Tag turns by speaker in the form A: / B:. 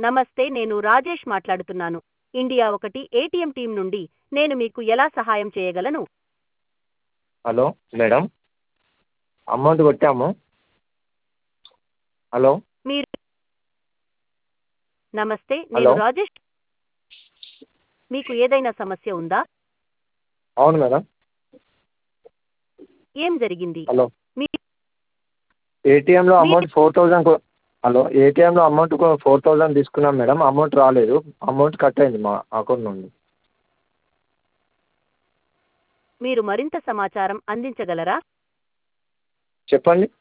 A: నమస్తే నేను రాజేష్ మాట్లాడుతున్నాను ఇండియా ఒకటి ఏటీఎం టీం నుండి నేను మీకు ఎలా సహాయం చేయగలను
B: హలో మేడం అమౌంట్ కొట్టాము హలో
A: మీరు నమస్తే నేను
B: హలో.
A: రాజేష్ మీకు ఏదైనా సమస్య ఉందా
B: అవును మేడం
A: ఏం జరిగింది
B: హలో
A: మీ
B: ఏటీఎంలో
A: మీ-
B: అమౌంట్ ఫోర్ థౌజండ్ హలో ఏటీఎంలో అమౌంట్ ఫోర్ థౌజండ్ తీసుకున్నాం మేడం అమౌంట్ రాలేదు అమౌంట్ కట్ అయింది మా అకౌంట్ నుండి
A: మీరు మరింత సమాచారం అందించగలరా
B: చెప్పండి